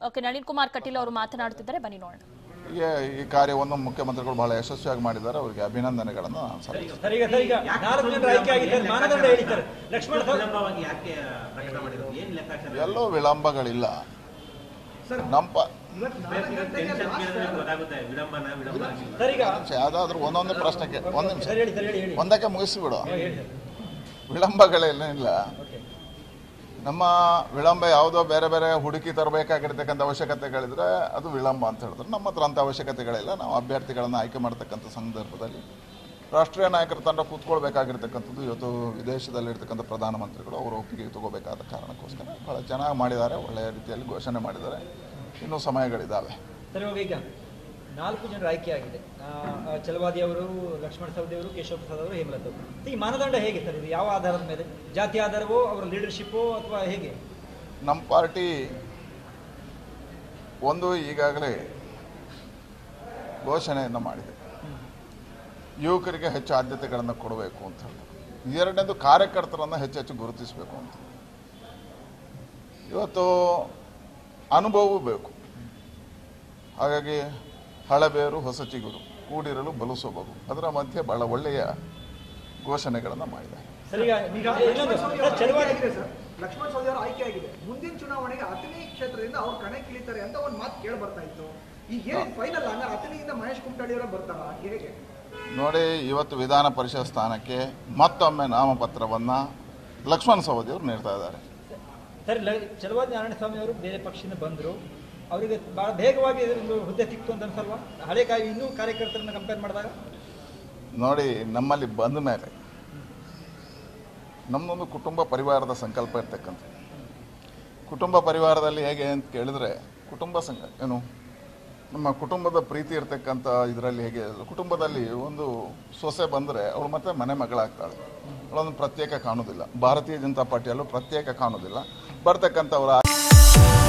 okay Nalin Kumar Kateel ಅವರು ಮಾತನಾಡುತ್ತಿದ್ದಾರೆ ಬನ್ನಿ ನೋಡೋಣ ಹೀಗೆ ಈ ಕಾರ್ಯವನ್ನು ಮುಖ್ಯಮಂತ್ರಿಗಳು ಬಹಳ ಯಶಸ್ವಿಯಾಗಿ ಮಾಡಿದ್ದಾರೆ ಅವರಿಗೆ ಅಭಿನಂದನೆಗಳನ್ನು ನಾನು ಸಲ್ಲಿಸ್ತೇನೆ ಸರ್ ಈಗ ಸರ್ ಈಗ ನಾಲ್ಕು ಜನರು ಆಯ್ಕೆ ಆಗಿದ್ದಾರೆ ಮಾನದಂಡ ಹೇಳಿದ್ದಾರೆ ಲಕ್ಷ್ಮಣ ಸವದಿ ವಿಳಂಬವಾಗಿ ಯಾಕೆ ಪ್ರಕಟ ಮಾಡಿರೋದು ಏನ್ ಲೆಕ್ಕಾಚಾರ ಎಲ್ಲೋ ವಿಳಂಬಗಳಿಲ್ಲ ನಮ್ಮ ಪ- ಟೆನ್ಷನ್ ಕೇಳಿದ್ರೆ ಗೊತ್ತಾಗುತ್ತೆ ವಿಳಂಬನ ವಿಳಂಬ ಆಗಿಲ್ಲ ಸರ್ ಈಗ ಯಾವುದಾದ್ರೂ ಒಂದೊಂದು ಪ್ರಶ್ನೆಗೆ ಒಂದು ನಿಮಿಷ ಸರ್ ಹೇಳಿ ಸರ್ ಹೇಳಿ ಹೇಳಿ ಒಂದಕ್ಕೆ ಮುಗಿಸಿಬಿಡು ಹೇಳಿ ಸರ್ ವಿಳಂಬಗಳೇನಿಲ್ಲ ಓಕೆ ನಮ್ಮ ವಿಳಂಬ ಯಾವುದೋ ಬೇರೆ ಬೇರೆ ಹುಡುಕಿ ತರಬೇಕಾಗಿರ್ತಕ್ಕಂಥ ಅವಶ್ಯಕತೆಗಳಿದ್ರೆ ಅದು ವಿಳಂಬ ಅಂತ ಹೇಳಿದ್ರೆ ನಮ್ಮ ಹತ್ರ ಅಂಥ ಅವಶ್ಯಕತೆಗಳಿಲ್ಲ ನಾವು ಅಭ್ಯರ್ಥಿಗಳನ್ನು ಆಯ್ಕೆ ಮಾಡ್ತಕ್ಕಂಥ ಸಂದರ್ಭದಲ್ಲಿ ರಾಷ್ಟ್ರೀಯ ನಾಯಕರ ತಂಡ ಕೂತ್ಕೊಳ್ಬೇಕಾಗಿರ್ತಕ್ಕಂಥದ್ದು ಇವತ್ತು ವಿದೇಶದಲ್ಲಿರ್ತಕ್ಕಂಥ ಪ್ರಧಾನಮಂತ್ರಿಗಳು ಅವರ ಒಪ್ಪಿಗೆ ತಗೋಬೇಕಾದ ಕಾರಣಕ್ಕೋಸ್ಕರ ಭಾಳ ಚೆನ್ನಾಗಿ ಮಾಡಿದ್ದಾರೆ ಒಳ್ಳೆಯ ರೀತಿಯಲ್ಲಿ ಘೋಷಣೆ ಮಾಡಿದ್ದಾರೆ ಇನ್ನೂ ಸಮಯಗಳಿದ್ದಾವೆ ಸರ್ ಇವಾಗ ಈಗ ನಾಲ್ಕು ಜನರು ಆಯ್ಕೆ ಆಗಿದೆ ಆ, ಆ, ಚಲವಾದಿ ಅವರು ಲಕ್ಷ್ಮಣ ಸವದಿ ಅವರು ಕೇಶವ ಪ್ರಸಾದ್ ಅವರು ಹೇಮಲತ್ ಅವರು ಈ ಮಾನದಂಡ ಹೇಗೆ ಸರ್ ಇದು ಯಾವ ಆಧಾರದ ಮೇಲೆ ಜಾತಿ ಆಧಾರವೋ ಅವರ ಲೀಡರ್ಶಿಪ್ಪೋ ಅಥವಾ ಹೇಗೆ ನಮ್ಮ ಪಾರ್ಟಿ ಒಂದು ಈಗಾಗಲೇ ಘೋಷಣೆಯನ್ನು ಮಾಡಿದೆ ಯುವಕರಿಗೆ ಹೆಚ್ಚು ಆದ್ಯತೆಗಳನ್ನು ಕೊಡಬೇಕು ಅಂತ ಹೇಳಿ ಎರಡನೇದು ಕಾರ್ಯಕರ್ತರನ್ನು ಹೆಚ್ಚೆಚ್ಚು ಗುರುತಿಸಬೇಕು ಅಂತ ಇವತ್ತು ಅನುಭವವೂ ಬೇಕು ಹಾಗಾಗಿ ಹಳಬೇರು ಹೊಸ ಚಿಗುರು ಕೂಡಿರಲು ಬಲು ಸೊಬಗು ಅದರ ಮಧ್ಯೆ ಬಹಳ ಒಳ್ಳೆಯ ಘೋಷಣೆಗಳನ್ನು ಮಾಡಿದ್ದಾರೆ ಸರ್ ಈಗ ಈಗ ಇನ್ನೊಂದು ಸರ್ ಚಲವಾದಿ ಆಗಿದೆ ಸರ್ ಲಕ್ಷ್ಮಣ ಸವದಿ ಅವರು ಆಯ್ಕೆ ಆಗಿದೆ ಮುಂದಿನ ಚುನಾವಣೆಗೆ ಅತನಿ ಕ್ಷೇತ್ರದಿಂದ ಅವ್ರು ಕಣೆ ಕಿಳಿತಾರೆ ಅಂತ ಒಂದು ಮಾತು ಕೇಳಿ ಬರ್ತಾ ಇತ್ತು ಈಗ ಏನ್ ಫೈನಲ್ ಹಂಗಾರೆ ಅತನಿಯಿಂದ ಮಹೇಶ್ ಕುಮಟಳ್ಳಿ ಅವರು ಬರ್ತಾರ ಹೇಗೆ ನೋಡಿ ಇವತ್ತು ವಿಧಾನ ಪರಿಷತ್ ಸ್ಥಾನಕ್ಕೆ ಮತ್ತೊಮ್ಮೆ ನಾಮಪತ್ರವನ್ನು ಲಕ್ಷ್ಮಣ ಸವದಿ ಅವರು ನೀಡ್ತಾ ಇದ್ದಾರೆ ಸರ್ ಲ- ಚಲವಾದಿ ನಾರಾಯಣಸ್ವಾಮಿ ಅವರು ಬೇರೆ ಪಕ್ಷದಿಂದ ಬಂದರು ಅವರಿಗೆ ಬಹಳ ಬೇಗವಾಗಿ ಒಂದು ಹುದ್ದೆ ಸಿಕ್ತು ಅಂತ ಅನ್ಸಲ್ವಾ ಹಳೆ ಕಾಯಿ ಇನ್ನೂ ಕಾರ್ಯಕರ್ತರನ್ನ ಕಂಪೇರ್ ಮಾಡಿದಾಗ ನೋಡಿ ನಮ್ಮಲ್ಲಿ ಬಂದ ಮೇಲೆ ನಮ್ಮದೊಂದು ಕುಟುಂಬ ಪರಿವಾರದ ಸಂಕಲ್ಪ ಇರ್ತಕ್ಕಂಥ ಕುಟುಂಬ ಪರಿವಾರದಲ್ಲಿ ಹೇಗೆ ಅಂತ ಕೇಳಿದ್ರೆ ಕುಟುಂಬ ಸಂಘ ಏನು ನಮ್ಮ ಕುಟುಂಬದ ಪ್ರೀತಿ ಇರ್ತಕ್ಕಂಥ ಇದರಲ್ಲಿ ಹೇಗೆ ಕುಟುಂಬದಲ್ಲಿ ಒಂದು ಸೊಸೆ ಬಂದರೆ ಅವಳು ಮತ್ತೆ ಮನೆ ಮಗಳಾಗ್ತಾಳೆ ಅವಳೊಂದು ಪ್ರತ್ಯೇಕ ಕಾಣೋದಿಲ್ಲ ಭಾರತೀಯ ಜನತಾ ಪಾರ್ಟಿಯಲ್ಲೂ ಪ್ರತ್ಯೇಕ ಕಾಣೋದಿಲ್ಲ ಬರ್ತಕ್ಕಂಥವ್ರ